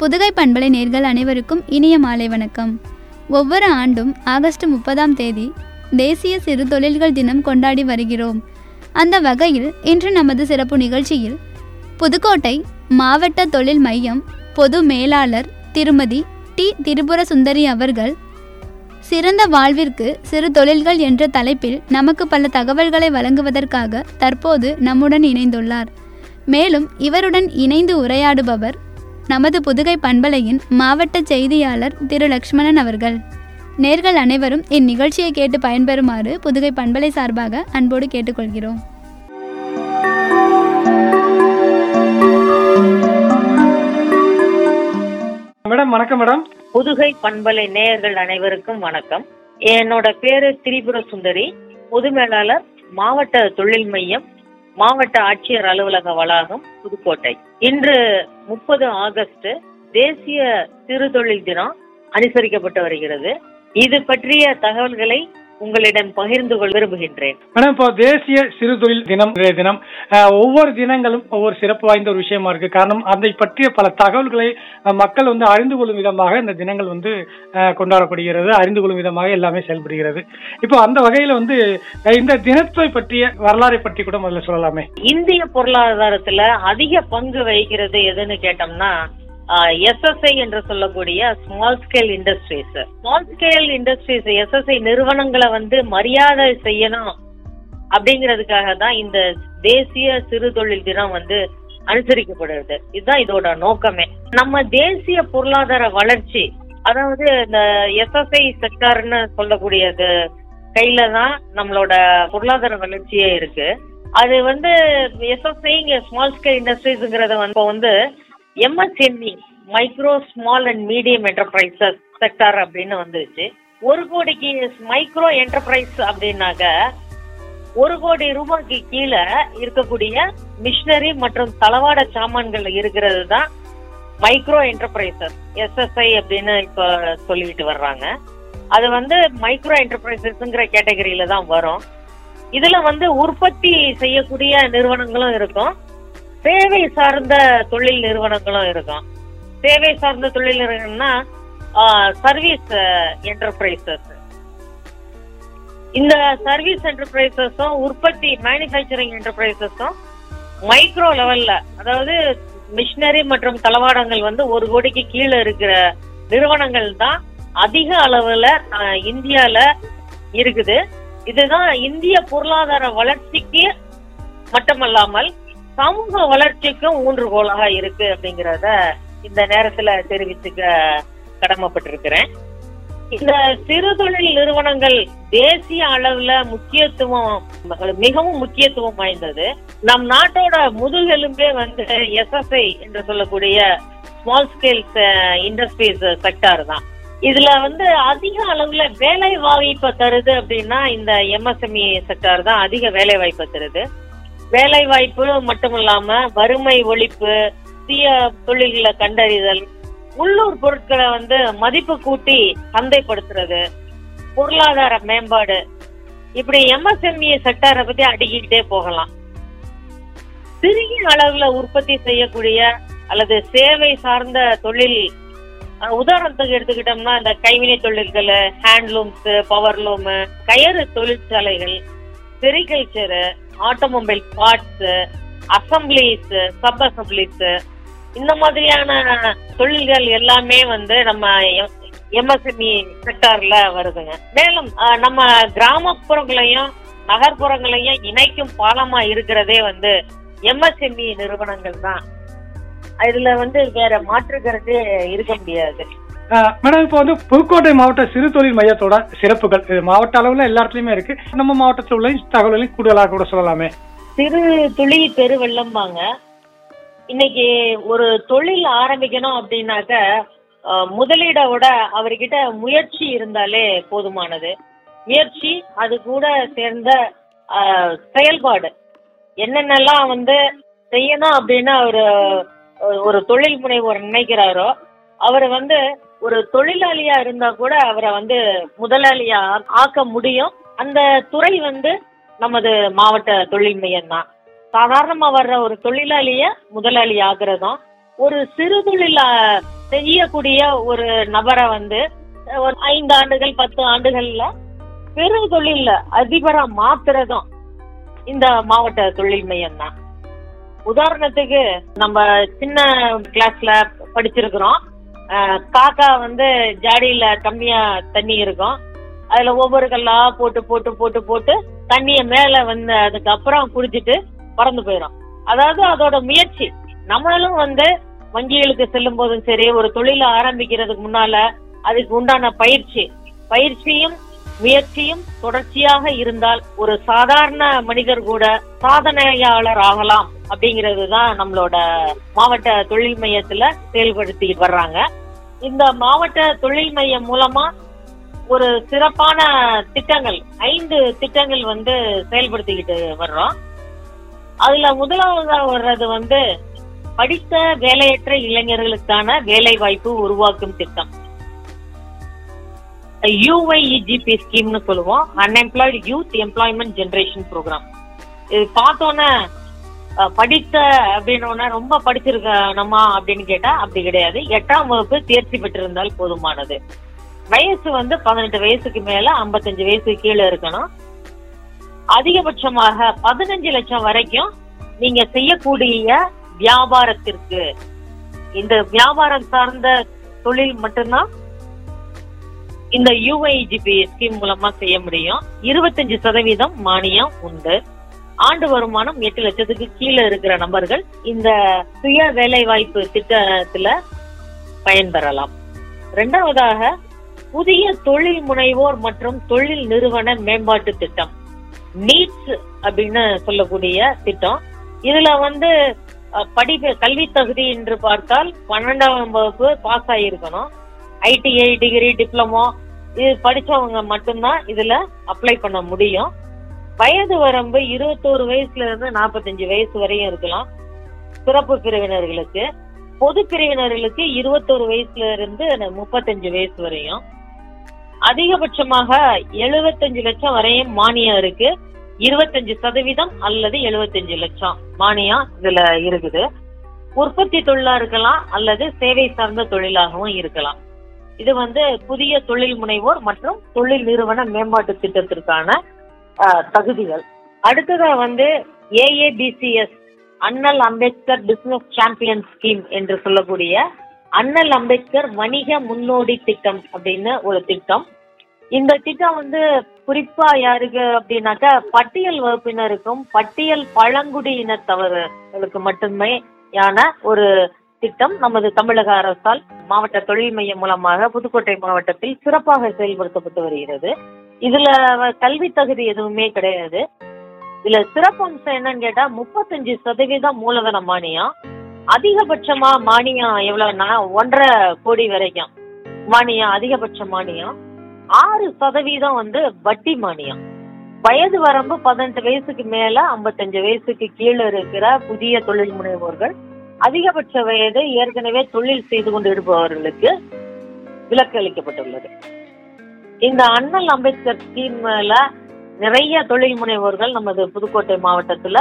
புதுகை பண்பலை நேர்கள் அனைவருக்கும் இனிய மாலை வணக்கம் ஒவ்வொரு ஆண்டும் ஆகஸ்ட் முப்பதாம் தேதி தேசிய சிறு தொழில்கள் தினம் கொண்டாடி வருகிறோம் அந்த வகையில் இன்று நமது சிறப்பு நிகழ்ச்சியில் புதுக்கோட்டை மாவட்ட தொழில் மையம் பொது மேலாளர் திருமதி டி திரிபுர சுந்தரி அவர்கள் சிறந்த வாழ்விற்கு சிறு தொழில்கள் என்ற தலைப்பில் நமக்கு பல தகவல்களை வழங்குவதற்காக தற்போது நம்முடன் இணைந்துள்ளார் மேலும் இவருடன் இணைந்து உரையாடுபவர் நமது புதுகை பண்பலையின் மாவட்ட செய்தியாளர் திரு லக்ஷ்மணன் அவர்கள் நேர்கள் அனைவரும் இந்நிகழ்ச்சியை கேட்டு பயன்பெறுமாறு புதுகை பண்பலை சார்பாக அன்போடு கேட்டுக்கொள்கிறோம் மேடம் வணக்கம் மேடம் புதுகை பண்பலை நேயர்கள் அனைவருக்கும் வணக்கம் என்னோட பேரு திரிபுர சுந்தரி பொது மேலாளர் மாவட்ட தொழில் மையம் மாவட்ட ஆட்சியர் அலுவலக வளாகம் புதுக்கோட்டை இன்று முப்பது ஆகஸ்ட் தேசிய சிறு தொழில் தினம் அனுசரிக்கப்பட்டு வருகிறது இது பற்றிய தகவல்களை உங்களிடம் பகிர்ந்து கொள்ள விரும்புகின்றேன் மேடம் இப்போ தேசிய சிறு தொழில் தினம் இன்றைய தினம் அஹ், ஒவ்வொரு தினங்களும் ஒவ்வொரு சிறப்பு வாய்ந்த ஒரு விஷயமா இருக்கு காரணம் அதை பற்றிய பல தகவல்களை அஹ், மக்கள் வந்து அறிந்து கொள்ளும் விதமாக இந்த தினங்கள் வந்து அஹ், கொண்டாடப்படுகிறது அறிந்து கொள்ளும் விதமாக எல்லாமே செயல்படுகிறது இப்போ அந்த வகையில வந்து அஹ், இந்த தினத்தை பற்றிய வரலாறை பற்றி கூட முதல்ல சொல்லலாமே இந்திய பொருளாதாரத்துல அதிக பங்கு வகிக்கிறது எதுன்னு கேட்டோம்னா எஸ்எஸ்ஐ என்று சொல்லக்கூடிய small scale industries small scale industries SSI நிறுவனங்களை வந்து மரியாதை செய்யணும் அப்படிங்கிறதுக்காக தான் இந்த தேசிய சிறு தொழில் தினம் வந்து அனுசரிக்கப்படுது இதுதான் இதோட நோக்கமே நம்ம தேசிய பொருளாதார வளர்ச்சி அதாவது இந்த எஸ்எஸ்ஐ செக்டார்னு சொல்லக்கூடியது கையில தான் நம்மளோட பொருளாதார வளர்ச்சியே இருக்கு அது வந்து எஸ்எஸ்ஐ ஸ்மால் ஸ்கேல் இண்டஸ்ட்ரீஸ்ங்கிறத வந்து இப்போ வந்து MSME micro small and medium enterprises sector அப்படின்னு வந்துருச்சு ஒரு கோடிக்கு மைக்ரோ என்டர்பிரைஸ் அப்படின்னாக்க ஒரு கோடி ரூபாய்க்கு கீழே இருக்கக்கூடிய மிஷினரி மற்றும் தளவாட சாமான்கள் இருக்கிறது தான் மைக்ரோ என்டர்பிரைசஸ் எஸ்எஸ்ஐ அப்படின்னு இப்ப சொல்லிட்டு வர்றாங்க அது வந்து மைக்ரோ என்டர்பிரைசஸ்ங்கிற கேட்டகரியில தான் வரும் இதுல வந்து உற்பத்தி செய்யக்கூடிய நிறுவனங்களும் இருக்கும் சேவை சார்ந்த தொழில் நிறுவனங்களும் இருக்கும் சேவை சார்ந்த தொழில் நிறுவனம்னா சர்வீஸ் என்டர்பிரைசஸ் இந்த சர்வீஸ் என்டர்பிரைசஸும் உற்பத்தி மேனுஃபேக்சரிங் என்டர்பிரைசஸும் மைக்ரோ லெவல்ல அதாவது மிஷினரி மற்றும் தளவாடங்கள் வந்து ஒரு கோடிக்கு கீழே இருக்கிற நிறுவனங்கள் தான் அதிக அளவுல அஹ், இந்தியால இருக்குது இதுதான் இந்திய பொருளாதார வளர்ச்சிக்கு மட்டுமல்லாமல் சமூக வளர்ச்சிக்கும் ஊன்றுகோலாக இருக்கு அப்படிங்கறத இந்த நேரத்துல தெரிவிச்சுக்க கடமைப்பட்டிருக்கிறேன் இந்த சிறு தொழில் நிறுவனங்கள் தேசிய அளவுல முக்கியத்துவம் மிகவும் முக்கியத்துவம் வாய்ந்தது நம் நாட்டோட முதுகெலும்பே வந்து எஸ்எஸ்ஐ என்று சொல்லக்கூடிய ஸ்மால் ஸ்கேல் இண்டஸ்ட்ரீஸ் செக்டார் தான் இதுல வந்து அதிக அளவுல வேலை வாய்ப்பை தருது அப்படின்னா இந்த எம்எஸ்எம்இ செக்டார் தான் அதிக வேலை வாய்ப்பை தருது வேலை வாய்ப்பு மட்டும் இல்லாம வறுமை ஒழிப்பு தீய தொழில்களை கண்டறிதல் உள்ளூர் பொருட்களை வந்து மதிப்பு கூட்டி சந்தைப்படுத்துறது பொருளாதார மேம்பாடு இப்படி எம்எஸ்எம்இ செக்டாரை பத்தி அடிக்கிட்டே போகலாம் சிறிய அளவுல உற்பத்தி செய்யக்கூடிய அல்லது சேவை சார்ந்த தொழில் அஹ், உதாரணத்துக்கு எடுத்துக்கிட்டோம்னா இந்த கைவினை தொழில்கள் ஹேண்ட்லூம்ஸ் பவர்லூம் கயறு தொழிற்சாலைகள் sericulture automobile parts assemblies sub assemblies இந்த மாதிரியான தொழில்கள் எல்லாமே வந்து நம்ம எம்எஸ்எம்இ செக்டார்ல வருதுங்க மேலும் அஹ், நம்ம கிராமப்புறங்களையும் நகர்ப்புறங்களையும் இணைக்கும் பாலமா இருக்கிறதே வந்து எம்எஸ்எம்இ நிறுவனங்கள் தான் இதுல வந்து வேற மாற்று கருத்து இருக்க முடியாது அஹ், மேடம் இப்போ வந்து புதுக்கோட்டை மாவட்ட சிறு தொழில் மையத்தோட சிறப்புகள் இது மாவட்ட அளவுல எல்லா இடத்துலயுமே இருக்கு நம்ம மாவட்டத்தில் உள்ள தகவல்களையும் கூடுதலாக கூட சொல்லலாமே சிறு துளி பெருவெள்ளம்பாங்க இன்னைக்கு ஒரு தொழில் ஆரம்பிக்கணும் அப்படின்னாக்க அஹ், முதலீட விட அவர்கிட்ட முயற்சி இருந்தாலே போதுமானது முயற்சி அது கூட சேர்ந்த அஹ், செயல்பாடு என்னென்னலாம் வந்து செய்யணும் அப்படின்னு அவர் ஒரு தொழில் முனைவோர் நினைக்கிறாரோ அவர் வந்து ஒரு தொழிலாளியா இருந்தா கூட அவரை வந்து முதலாளியா ஆ- ஆக்க முடியும் அந்த துறை வந்து நமது மாவட்ட தொழில் மையம் தான் சாதாரணமா வர்ற ஒரு தொழிலாளிய முதலாளி ஆகுறதும் ஒரு சிறு தொழில் செய்யக்கூடிய ஒரு நபரை வந்து ஒரு ஐந்து ஆண்டுகள் பத்து ஆண்டுகள்ல பெரு தொழில்ல அதிபரா மாத்துறதும் இந்த மாவட்ட தொழில் மையம் தான் உதாரணத்துக்கு நம்ம சின்ன கிளாஸ்ல படிச்சிருக்கிறோம் அஹ், காக்கா வந்து ஜாடியில கம்மியா தண்ணி இருக்கும் அதுல ஒவ்வொரு கல்லா போட்டு போட்டு போட்டு போட்டு தண்ணிய மேல வந்து அதுக்கப்புறம் குடிச்சிட்டு பறந்து போயிடும் அதாவது அதோட முயற்சி நம்மளும் வந்து வங்கிகளுக்கு செல்லும் போதும் சரி ஒரு தொழிலை ஆரம்பிக்கிறதுக்கு முன்னால அதுக்கு உண்டான பயிற்சி பயிற்சியும் முயற்சியும் தொடர்ச்சியாக இருந்தால் ஒரு சாதாரண மனிதர் கூட சாதனையாளர் ஆகலாம் அப்படிங்கிறது தான் நம்மளோட மாவட்ட தொழில் மையத்துல செயல்படுத்திட்டு வர்றாங்க இந்த மாவட்ட தொழில் மையம் மூலமா ஒரு சிறப்பான திட்டங்கள் ஐந்து திட்டங்கள் வந்து செயல்படுத்திக்கிட்டு வர்றோம் அதுல முதலாவதா வர்றது வந்து படித்த வேலையற்ற இளைஞர்களுக்கான வேலை வாய்ப்பு உருவாக்கும் திட்டம் யூஐஇஜிபி ஸ்கீம்னு சொல்லுவோம் unemployed youth employment generation programme இது பார்த்தோன்னே அஹ், படித்த அப்படின்னோடனே ரொம்ப படிச்சிருக்கணுமா அப்படின்னு கேட்டா அப்படி கிடையாது எட்டாம் வகுப்பு தேர்ச்சி பெற்றிருந்தால் போதுமானது வயசு வந்து பதினெட்டு வயசுக்கு மேல ஐம்பத்தஞ்சு வயசுக்கு கீழே இருக்கணும் அதிகபட்சமாக பதினஞ்சு லட்சம் வரைக்கும் நீங்க செய்யக்கூடிய வியாபாரத்திற்கு இந்த வியாபாரம் சார்ந்த தொழில் மட்டும்தான் இந்த யூஐஜிபி ஸ்கீம் மூலமா செய்ய முடியும் இருபத்தஞ்சு சதவீதம் மானியம் உண்டு ஆண்டு வருமானம் எட்டு லட்சத்துக்கு கீழே இருக்கிற நபர்கள் இந்த சுய வேலை வாய்ப்பு திட்டத்துல பயன்பெறலாம் இரண்டாவதாக புதிய தொழில் முனைவோர் மற்றும் தொழில் நிறுவன மேம்பாட்டு திட்டம் நீட்ஸ் அப்படின்னு சொல்லக்கூடிய திட்டம் இதுல வந்து அஹ், படிப்பு கல்வி தகுதி என்று பார்த்தால் பன்னெண்டாம் வகுப்பு பாஸ் ஆகியிருக்கணும் ஐடிஐ டிகிரி டிப்ளமோ இது படிச்சவங்க மட்டும்தான் இதுல அப்ளை பண்ண முடியும் வயது வரம்பு இருபத்தோரு வயசுல இருந்து நாற்பத்தஞ்சு வயசு வரையும் இருக்கலாம் சிறப்பு பிரிவினர்களுக்கு பொது பிரிவினர்களுக்கு இருபத்தோரு வயசுல இருந்து முப்பத்தஞ்சு வயசு வரையும் அதிகபட்சமாக எழுபத்தஞ்சு லட்சம் வரையும் மானியம் இருக்கு இருபத்தஞ்சு சதவீதம் அல்லது எழுபத்தஞ்சு லட்சம் மானியம் இதுல இருக்குது உற்பத்தி தொழிலா இருக்கலாம் அல்லது சேவை சார்ந்த தொழிலாகவும் இருக்கலாம் இது வந்து புதிய தொழில் முனைவோர் மற்றும் தொழில் நிறுவன மேம்பாட்டு திட்டத்திற்கான அஹ், தகுதிகள் அடுத்ததா வந்து ஏஏபிசிஎஸ் அண்ணல் அம்பேத்கர் பிசினஸ் சாம்பியன் ஸ்கீம் என்று சொல்லக்கூடிய அண்ணல் அம்பேத்கர் வணிக முன்னோடி திட்டம் அப்படின்னு ஒரு திட்டம் இந்த திட்டம் வந்து குறிப்பா யாருக்கு அப்படின்னாக்கா பட்டியல் வகுப்பினருக்கும் பட்டியல் பழங்குடியினத்தவர்களுக்கு மட்டுமே யான ஒரு திட்டம் நமது தமிழக அரசால் மாவட்ட தொழில் மையம் மூலமாக புதுக்கோட்டை மாவட்டத்தில் சிறப்பாக செயல்படுத்தப்பட்டு வருகிறது இதுல கல்வி தகுதி எதுவுமே கிடையாது இதுல சிறப்பு அம்சம் என்னன்னு கேட்டா முப்பத்தஞ்சு சதவீதம் மூலதன மானியம் அதிகபட்சமா மானியம் எவ்வளவுன்னா ஒன்றரை கோடி வரைக்கும் மானியம் அதிகபட்ச மானியம் ஆறு சதவீதம் வந்து வட்டி மானியம் வயது வரம்பு பதினெட்டு வயசுக்கு மேல ஐம்பத்தஞ்சு வயசுக்கு கீழே இருக்கிற புதிய தொழில் முனைவோர்கள் அதிகபட்ச வயது ஏற்கனவே தொழில் செய்து கொண்டு இருப்பவர்களுக்கு விலக்கு அளிக்கப்பட்டுள்ளது இந்த அண்ணல் அம்பேத்கர் ஸ்கீம்ல நிறைய தொழில் முனைவோர்கள் நமது புதுக்கோட்டை மாவட்டத்துல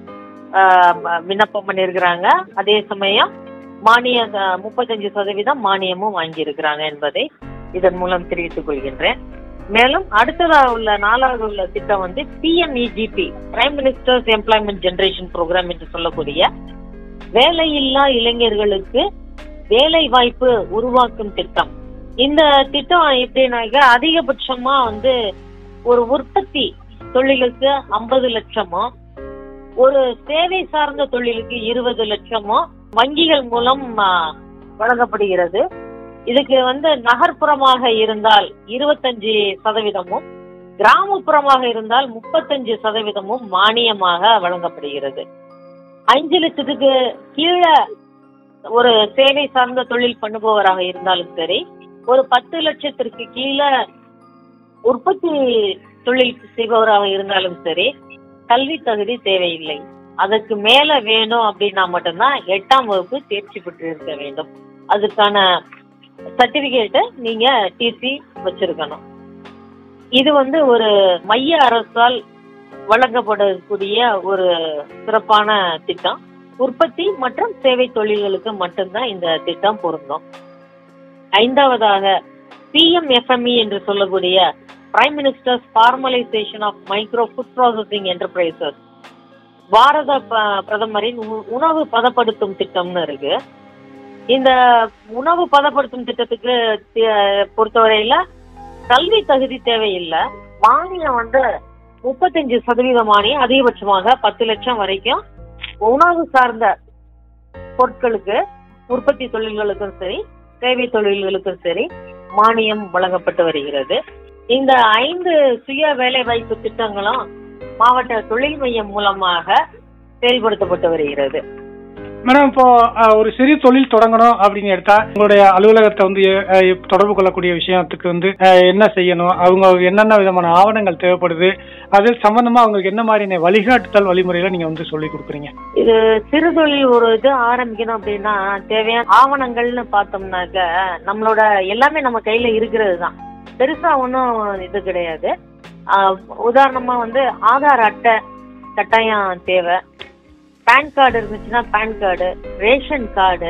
ஆஹ், ம- விண்ணப்பம் பண்ணியிருக்கிறாங்க அதே சமயம் மானிய முப்பத்தஞ்சு சதவீதம் மானியமும் வாங்கியிருக்கிறாங்க என்பதை இதன் மூலம் தெரிவித்துக் கொள்கின்றேன் மேலும் அடுத்ததா உள்ள நாலாவது உள்ள திட்டம் வந்து PMEGP prime minister's employment generation programme என்று சொல்லக்கூடிய வேலையில்லா இளைஞர்களுக்கு வேலை வாய்ப்பு உருவாக்கும் திட்டம் இந்த திட்டம் எப்படின்னாக்க அதிகபட்சமா வந்து ஒரு உற்பத்தி தொழிலுக்கு ஐம்பது லட்சமும் ஒரு சேவை சார்ந்த தொழிலுக்கு இருபது லட்சமும் வங்கிகள் மூலம் ஆ, வழங்கப்படுகிறது இதுக்கு வந்து நகர்ப்புறமாக இருந்தால் இருபத்தஞ்சு சதவீதமும் கிராமப்புறமாக இருந்தால் முப்பத்தஞ்சு சதவீதமும் மானியமாக வழங்கப்படுகிறது அஞ்சு லட்சத்துக்கு கீழே ஒரு சேவை சார்ந்த தொழில் பண்ணுபவராக இருந்தாலும் சரி ஒரு பத்து லட்சத்திற்கு கீழே உற்பத்தி தொழில் செய்பவராக இருந்தாலும் சரி கல்வி தகுதி தேவையில்லை அதற்கு மேல வேணும் அப்படின்னா மட்டும்தான் எட்டாம் வகுப்பு தேர்ச்சி பெற்று இருக்க வேண்டும் அதுக்கான சர்டிபிகேட்டை நீங்க டிசி வச்சிருக்கணும் இது வந்து ஒரு மைய அரசால் வழங்கப்படக்கூடிய ஒரு சிறப்பான திட்டம் உற்பத்தி மற்றும் சேவை தொழில்களுக்கு மட்டும்தான் இந்த திட்டம் பொருந்தும் ஐந்தாவதாக பிஎம்எஃப்எம்இ என்று சொல்லக்கூடிய prime minister's formalisation of micro food processing enterprises பாரத ப- பிரதமரின் உ- உணவு பதப்படுத்தும் திட்டம்னு இருக்கு இந்த உணவு பதப்படுத்தும் திட்டத்துக்கு தி- பொறுத்தவரையில கல்வி தகுதி தேவையில்லை மானியம் வந்து முப்பத்தஞ்சு சதவீத மானியம் அதிகபட்சமாக பத்து லட்சம் வரைக்கும் உணவு சார்ந்த பொருட்களுக்கு உற்பத்தி தொழில்களுக்கும் சரி சேவை தொழில்களுக்கும் சரி மானியம் வழங்கப்பட்டு வருகிறது இந்த ஐந்து சுய வேலைவாய்ப்பு திட்டங்களும் மாவட்ட தொழில் மையம் மூலமாக செயல்படுத்தப்பட்டு வருகிறது மேடம் இப்போ அஹ், ஒரு சிறு தொழில் தொடங்கணும் அப்படின்னு எடுத்தா உங்களுடைய அலுவலகத்தை வந்து அஹ், தொடர்பு கொள்ளக்கூடிய விஷயத்துக்கு வந்து அஹ், என்ன செய்யணும் அவங்க என்னென்ன விதமான ஆவணங்கள் தேவைப்படுது அது சம்பந்தமா அவங்களுக்கு என்ன மாதிரியான வழிகாட்டுதல் வழிமுறைகளை நீங்க வந்து சொல்லி கொடுக்குறீங்க இது சிறு தொழில் ஒரு இது ஆரம்பிக்கணும் அப்படின்னா தேவையான ஆவணங்கள்னு பார்த்தோம்னாக்க நம்மளோட எல்லாமே நம்ம கையில இருக்கிறது தான் பெருசா ஒன்றும் இது கிடையாது ஆஹ் உதாரணமா வந்து ஆதார் அட்டை கட்டாயம் தேவை பேன் கார்டு இருந்துச்சுன்னா பேன் கார்டு ரேஷன் கார்டு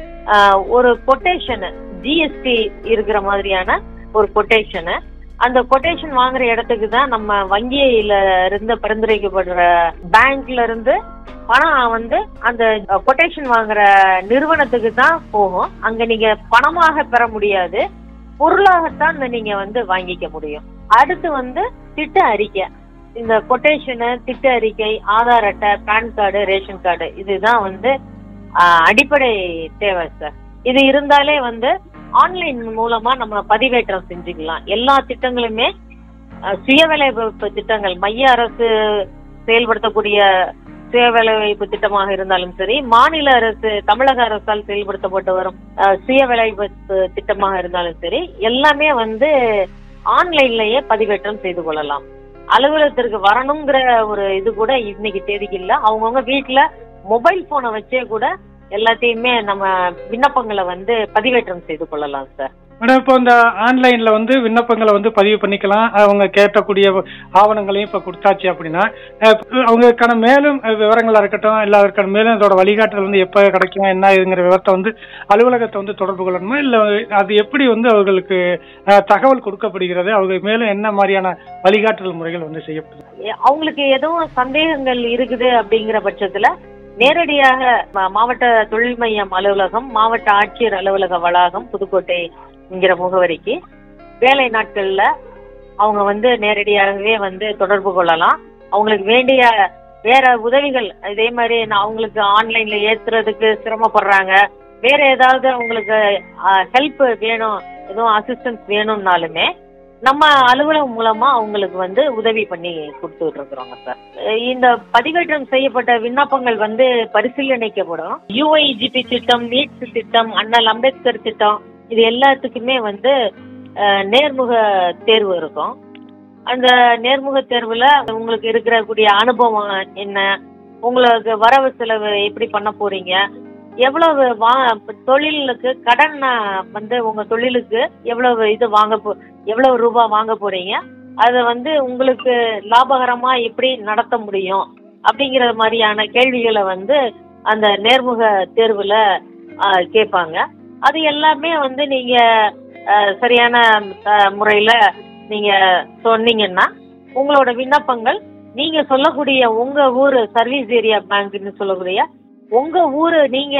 ஒரு கொட்டேஷனு ஜிஎஸ்டி இருக்கிற மாதிரியான ஒரு கொட்டேஷனு அந்த கொட்டேஷன் வாங்குற இடத்துக்கு தான் நம்ம வங்கியில இருந்து பரிந்துரைக்கப்படுற பேங்க்ல இருந்து பணம் வந்து அந்த கொட்டேஷன் வாங்குற நிறுவனத்துக்கு தான் போகும் அங்க நீங்க பணமாக பெற முடியாது பொருளாகத்தான் நீங்க வந்து வாங்கிக்க முடியும் அடுத்து வந்து திட்ட அறிக்கை இந்த கொட்டேஷனு திட்ட அறிக்கை ஆதார் அட்டை பேன் கார்டு ரேஷன் கார்டு இதுதான் வந்து ஆஹ், அடிப்படை தேவை சார் இது இருந்தாலே வந்து ஆன்லைன் மூலமா நம்ம பதிவேற்றம் செஞ்சுக்கலாம் எல்லா திட்டங்களுமே அஹ், சுய வேலைவாய்ப்பு திட்டங்கள் மைய அரசு செயல்படுத்தக்கூடிய சுய வேலைவாய்ப்பு திட்டமாக இருந்தாலும் சரி மாநில அரசு தமிழக அரசால் செயல்படுத்தப்பட்டு வரும் அஹ், சுய வேலைவாய்ப்பு திட்டமாக இருந்தாலும் சரி எல்லாமே வந்து ஆன்லைன்லயே பதிவேற்றம் செய்து கொள்ளலாம் அலுவலகத்திற்கு வரணுங்கிற ஒரு இது கூட இன்னைக்கு தேதிக்கு இல்ல அவங்கவுங்க வீட்டுல மொபைல் போனை வச்சே கூட எல்லாத்தையுமே நம்ம விண்ணப்பங்களை வந்து பதிவேற்றம் செய்து கொள்ளலாம் சார் மேடம் இப்போ இந்த ஆன்லைன்ல வந்து விண்ணப்பங்களை வந்து பதிவு பண்ணிக்கலாம் அவங்க கேட்கக்கூடிய ஆவணங்களையும் இப்போ கொடுத்தாச்சு அப்படின்னா அஹ், அவங்களுக்கான மேலும் விவரங்களா இருக்கட்டும் இல்லை அதற்கான மேலும் இதோட வழிகாட்டுதல் வந்து எப்போ கிடைக்கும் என்ன இதுங்கிற விவரத்தை வந்து அலுவலகத்தை வந்து தொடர்பு கொள்ளணுமா இல்லை அது எப்படி வந்து அவர்களுக்கு அஹ், தகவல் கொடுக்கப்படுகிறது அவங்க மேலும் என்ன மாதிரியான வழிகாட்டுதல் முறைகள் வந்து செய்யப்படுது எ- அவங்களுக்கு எதுவும் சந்தேகங்கள் இருக்குது அப்படிங்கிற பட்சத்துல நேரடியாக ம- மாவட்ட தொழில் மையம் அலுவலகம் மாவட்ட ஆட்சியர் அலுவலக வளாகம் புதுக்கோட்டை என்கிற முகவரிக்கு வேலை நாட்கள்ல அவங்க வந்து நேரடியாகவே வந்து தொடர்பு கொள்ளலாம் அவங்களுக்கு வேண்டிய வேற உதவிகள் இதே மாதிரி நான் அவங்களுக்கு ஆன்லைன்ல ஏத்துறதுக்கு சிரமப்படுறாங்க வேற ஏதாவது அவங்களுக்கு ஹெல்ப் வேணும் எதுவும் அசிஸ்டன்ஸ் வேணும்னாலுமே நம்ம அலுவலகம் மூலமா அவங்களுக்கு வந்து உதவி பண்ணி கொடுத்துட்டு இருக்கிறோங்க சார் அஹ் இந்த பதிவேற்றம் செய்யப்பட்ட விண்ணப்பங்கள் வந்து பரிசீலனைக்கப்படும் யூஐஜிபி திட்டம் நீட்ஸ் திட்டம் அண்ணல் அம்பேத்கர் திட்டம் இது எல்லாத்துக்குமே வந்து அஹ், நேர்முக தேர்வு இருக்கும் அந்த நேர்முக தேர்வுல உங்களுக்கு இருக்கக்கூடிய அனுபவம் என்ன உங்களுக்கு வரவு செலவு எப்படி பண்ண போறீங்க எவ்வளவு வா தொழிலுக்கு கடன் அஹ், வந்து உங்க தொழிலுக்கு எவ்வளவு இது வாங்க போ எவ்வளவு ரூபாய் வாங்க போறீங்க அதை வந்து உங்களுக்கு லாபகரமா எப்படி நடத்த முடியும் அப்படிங்கிற மாதிரியான கேள்விகளை வந்து அந்த நேர்முக தேர்வுல ஆஹ், கேட்பாங்க அது எல்லாமே வந்து நீங்க ஆஹ், சரியான ஆஹ், முறையில நீங்க சொன்னீங்கன்னா உங்களோட விண்ணப்பங்கள் நீங்க சொல்லக்கூடிய உங்க ஊரு சர்வீஸ் ஏரியா பேங்க்னு சொல்லக்கூடிய உங்க ஊரு நீங்க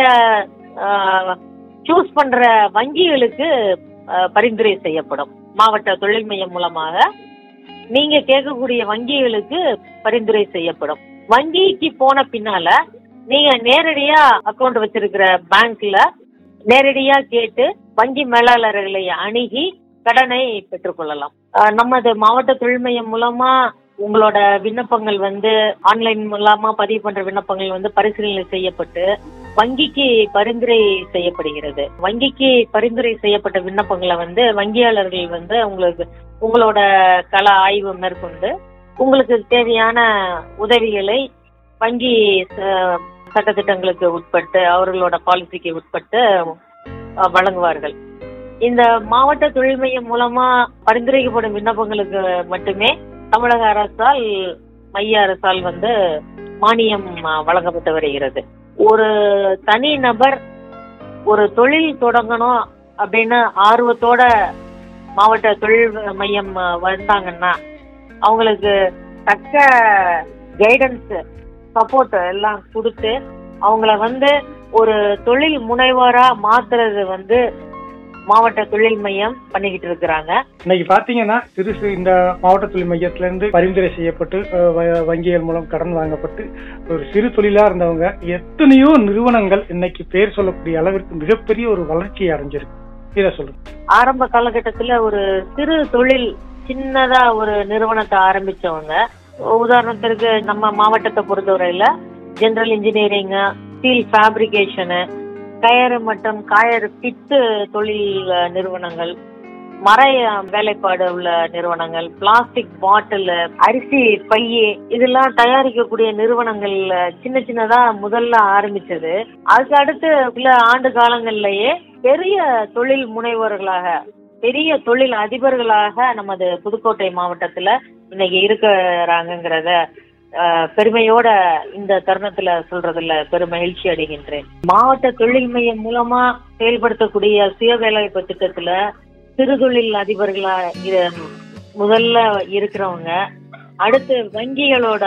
சூஸ் பண்ற வங்கிகளுக்கு ஆஹ், பரிந்துரை செய்யப்படும் மாவட்ட தொழில் மையம் மூலமாக நீங்க கேட்கக்கூடிய வங்கிகளுக்கு பரிந்துரை செய்யப்படும் வங்கிக்கு போன பின்னால நீங்க நேரடியா அக்கவுண்ட் வச்சிருக்கிற பேங்க்ல நேரடியா கேட்டு வங்கி மேலாளர்களை அணுகி கடனை பெற்றுக்கொள்ளலாம் அஹ் நமது மாவட்ட தொழில் மையம் மூலமா உங்களோட விண்ணப்பங்கள் வந்து ஆன்லைன் மூலமா பதிவு பண்ற விண்ணப்பங்கள் வந்து பரிசீலனை செய்யப்பட்டு வங்கிக்கு பரிந்துரை செய்யப்படுகிறது வங்கிக்கு பரிந்துரை செய்யப்பட்ட விண்ணப்பங்களை வந்து வங்கியாளர்கள் வந்து உங்களுக்கு உங்களோட கள ஆய்வு மேற்கொண்டு உங்களுக்கு தேவையான உதவிகளை வங்கி அஹ், சட்டத்திட்டங்களுக்கு உட்பட்டு அவர்களோட பாலிசிக்கு உட்பட்டு அஹ், வழங்குவார்கள் இந்த மாவட்ட தொழில் மையம் மூலமா பரிந்துரைக்கப்படும் விண்ணப்பங்களுக்கு மட்டுமே தமிழக அரசால் மைய அரசால் வந்து மானியம் அஹ், வழங்கப்பட்டு வருகிறது ஒரு தனி நபர் ஒரு தொழில் தொடங்கணும் அப்படின்னு ஆர்வத்தோட மாவட்ட தொழில் மையம் அஹ், வந்தாங்கன்னா அவங்களுக்கு தக்க கைடன்ஸ் சப்போர்ட் எல்லாம் கொடுத்து அவங்கள வந்து ஒரு தொழில் முனைவோரா மாத்துறது வந்து மாவட்ட தொழில் மையம் பண்ணிக்கிட்டு இருக்கிறாங்க இன்னைக்கு பாத்தீங்கன்னா சிறு சிறு இந்த மாவட்ட தொழில் மையத்துல இருந்து பரிந்துரை செய்யப்பட்டு அஹ், வ- வங்கிகள் மூலம் கடன் வாங்கப்பட்டு ஒரு சிறு தொழிலா இருந்தவங்க எத்தனையோ நிறுவனங்கள் இன்னைக்கு பேர் சொல்லக்கூடிய அளவிற்கு மிகப்பெரிய ஒரு வளர்ச்சியை அடைஞ்சிருக்கு இதை சொல்லுங்க ஆரம்ப காலகட்டத்துல ஒரு சிறு தொழில் சின்னதா ஒரு நிறுவனத்தை ஆரம்பிச்சவங்க உதாரணத்திற்கு நம்ம மாவட்டத்தை பொறுத்தவரையில ஜெனரல் இன்ஜினியரிங் ஸ்டீல் ஃபேப்ரிகேஷனு கயறு மற்றும் காயறு பித்து தொழில் அஹ், நிறுவனங்கள் மர அஹ், வேலைப்பாடு உள்ள நிறுவனங்கள் பிளாஸ்டிக் பாட்டில் அரிசி பைய இதெல்லாம் தயாரிக்கக்கூடிய நிறுவனங்கள் அஹ், சின்ன சின்னதா முதல்ல ஆரம்பிச்சது அதுக்கு அடுத்து சில ஆண்டு காலங்கள்லயே பெரிய தொழில் முனைவோர்களாக பெரிய தொழில் அதிபர்களாக நமது புதுக்கோட்டை மாவட்டத்துல இன்னைக்கு இருக்கிறாங்கிறத அஹ், பெருமையோட இந்த தருணத்துல சொல்றதுல பெரும் மகிழ்ச்சி அடைகின்றேன் மாவட்ட தொழில் மையம் மூலமா செயல்படுத்தக்கூடிய சுய வேலைவாய்ப்பு திட்டத்துல சிறு தொழில் அதிபர்களா இ- முதல்ல இருக்கிறவங்க அடுத்து வங்கிகளோட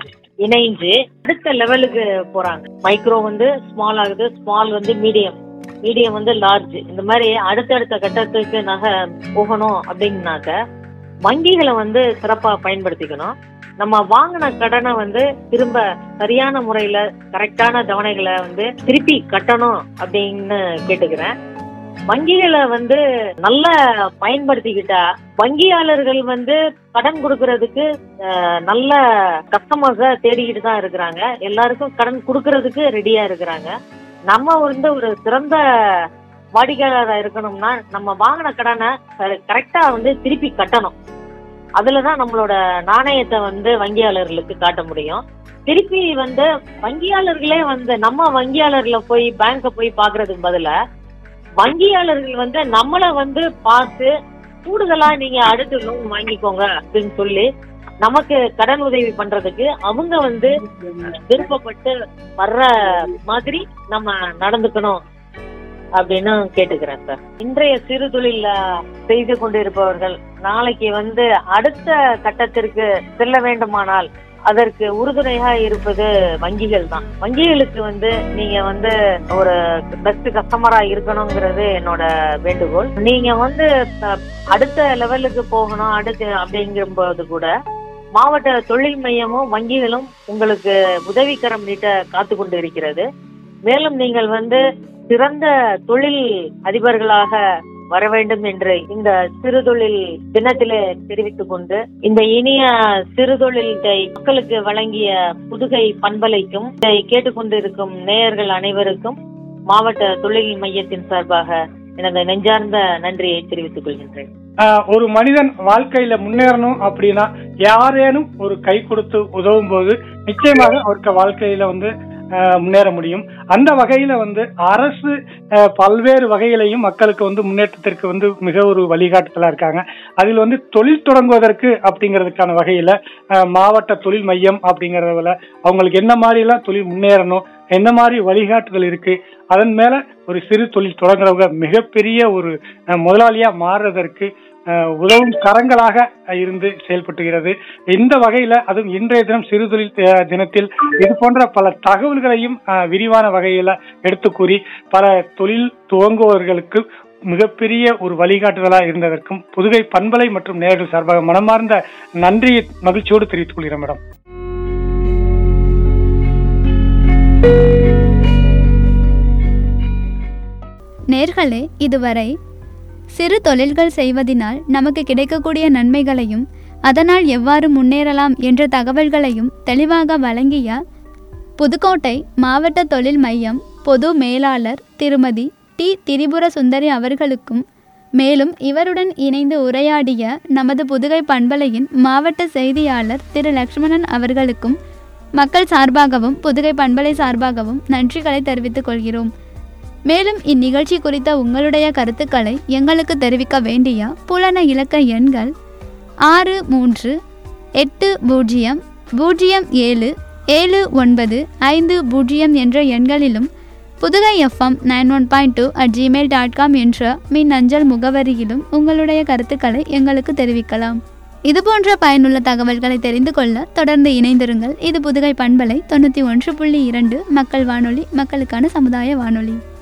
இணைஞ்சு அடுத்த லெவலுக்கு போறாங்க மைக்ரோ வந்து ஸ்மால் ஆகுது ஸ்மால் வந்து மீடியம் மீடியம் வந்து லார்ஜ் இந்த மாதிரி அடுத்தடுத்த கட்டத்துக்கு நகை போகணும் அப்படின்னாக்க வங்கிகளை வந்து சிறப்பா பயன்படுத்திக்கணும் நம்ம வாங்கின கடனை வந்து திரும்ப சரியான முறையில கரெக்டான தவணைகளை வந்து திருப்பி கட்டணும் அப்படின்னு கேட்டுக்கிறேன் வங்கிகளை வந்து நல்லா பயன்படுத்திக்கிட்டா வங்கியாளர்கள் வந்து கடன் கொடுக்கறதுக்கு அஹ், நல்ல கஸ்டமர்ஸ தேடிக்கிட்டு தான் இருக்கிறாங்க எல்லாருக்கும் கடன் கொடுக்கறதுக்கு ரெடியா இருக்கிறாங்க நம்ம வந்து ஒரு சிறந்த வாடிக்கையாளராக இருக்கணும்னா நம்ம வாங்கின கடனை கரெக்டா வந்து திருப்பி கட்டணும் அதுலதான் நம்மளோட நாணயத்தை வந்து வங்கியாளர்களுக்கு காட்ட முடியும் திருப்பி வந்து வங்கியாளர்களே வந்து நம்ம வங்கியாளர்ல போய் பேங்க போய் பாக்குறதுக்கு பதிலா வங்கியாளர்கள் வந்து நம்மள வந்து பார்த்து கூடுதலா நீங்க அடுத்து லோன் வாங்கிக்கோங்க அப்படின்னு சொல்லி நமக்கு கடன் உதவி பண்றதுக்கு அவங்க வந்து விருப்பப்பட்டு வர்ற மாதிரி நம்ம நடந்துக்கணும் அப்படின்னு கேட்டுக்கிறேன் சார் இன்றைய சிறு தொழில் செய்து கொண்டிருப்பவர்கள் நாளைக்கு வந்து அடுத்த கட்டத்திற்கு செல்ல வேண்டுமானால் அதற்கு உறுதுணையா இருப்பது வங்கிகள் தான் வங்கிகளுக்கு வந்து நீங்க வந்து ஒரு பெஸ்ட் கஸ்டமரா இருக்கணுங்கிறது என்னோட வேண்டுகோள் நீங்க வந்து அஹ், அடுத்த லெவலுக்கு போகணும் அடுத்து அப்படிங்கும்போது கூட மாவட்ட தொழில் மையமும் வங்கிகளும் உங்களுக்கு உதவிக்கரம் நீட்ட காத்து கொண்டு இருக்கிறது மேலும் நீங்கள் வந்து சிறந்த தொழில் அதிபர்களாக வர வேண்டும் என்று இந்த சிறு தொழில் தினத்திலே தெரிவித்துக் கொண்டு இந்த இனிய சிறு தொழிலை மக்களுக்கு வழங்கிய புதுகை பண்பலைக்கும் இதை கேட்டுக்கொண்டிருக்கும் நேயர்கள் அனைவருக்கும் மாவட்ட தொழில் மையத்தின் சார்பாக எனது நெஞ்சார்ந்த நன்றியை தெரிவித்துக் கொள்கின்றேன் ஆஹ் ஒரு மனிதன் வாழ்க்கையில முன்னேறணும் அப்படின்னா யாரேனும் ஒரு கை கொடுத்து உதவும் போது நிச்சயமாக அவருக்கு வாழ்க்கையில வந்து ஆஹ் முன்னேற முடியும் அந்த வகையில வந்து அரசு ஆஹ் பல்வேறு வகையிலையும் மக்களுக்கு வந்து முன்னேற்றத்திற்கு வந்து மிக ஒரு வழிகாட்டுதலா இருக்காங்க அதில் வந்து தொழில் தொடங்குவதற்கு அப்படிங்கிறதுக்கான வகையில ஆஹ் மாவட்ட தொழில் மையம் அப்படிங்கறதுல அவங்களுக்கு என்ன மாதிரி எல்லாம் தொழில் முன்னேறணும் என்ன மாதிரி வழிகாட்டுதல் இருக்கு அதன் மேல ஒரு சிறு தொழில் தொடங்குறவங்க மிகப்பெரிய ஒரு அஹ், முதலாளியா மாறுறதற்கு அஹ், உதவும் கரங்களாக அஹ், இருந்து செயல்பட்டுகிறது இந்த வகையில அதுவும் இன்றைய தினம் சிறு தொழில் அஹ், தினத்தில் இது போன்ற பல தகவல்களையும் அஹ், விரிவான வகையில எடுத்து கூறி பல தொழில் துவங்குபவர்களுக்கு மிகப்பெரிய ஒரு வழிகாட்டுதலா இருந்ததற்கும் புதுகை பண்பலை மற்றும் நேர்கள் சார்பாக மனமார்ந்த நன்றியை மகிழ்ச்சியோடு தெரிவித்துக் கொள்கிறேன் மேடம் நேர்களே இதுவரை சிறு தொழில்கள் செய்வதினால் நமக்கு கிடைக்கக்கூடிய நன்மைகளையும் அதனால் எவ்வாறு முன்னேறலாம் என்ற தகவல்களையும் தெளிவாக வழங்கிய புதுக்கோட்டை மாவட்ட தொழில் மையம் பொது மேலாளர் திருமதி டி திரிபுர சுந்தரி அவர்களுக்கும் மேலும் இவருடன் இணைந்து உரையாடிய நமது புதுகை பண்பலையின் மாவட்ட செய்தியாளர் திரு லக்ஷ்மணன் அவர்களுக்கும் மக்கள் சார்பாகவும் புதுகை பண்பலை சார்பாகவும் நன்றிகளை தெரிவித்துக் கொள்கிறோம் மேலும் இந்நிகழ்ச்சி குறித்த உங்களுடைய கருத்துக்களை எங்களுக்கு தெரிவிக்க வேண்டிய புலன இலக்க எண்கள் ஆறு மூன்று எட்டு பூஜ்ஜியம் பூஜ்ஜியம் ஏழு ஏழு ஒன்பது ஐந்து பூஜ்ஜியம் என்ற எண்களிலும் Pudugai FM nine one point two at Gmail dot com என்ற மின் அஞ்சல் முகவரியிலும் உங்களுடைய கருத்துக்களை எங்களுக்கு தெரிவிக்கலாம் இதுபோன்ற பயனுள்ள தகவல்களை தெரிந்து கொள்ள தொடர்ந்து இணைந்திருங்கள் இது புதுகை பண்பலை தொண்ணூற்றி ஒன்று புள்ளி இரண்டு மக்கள் வானொலி மக்களுக்கான சமுதாய வானொலி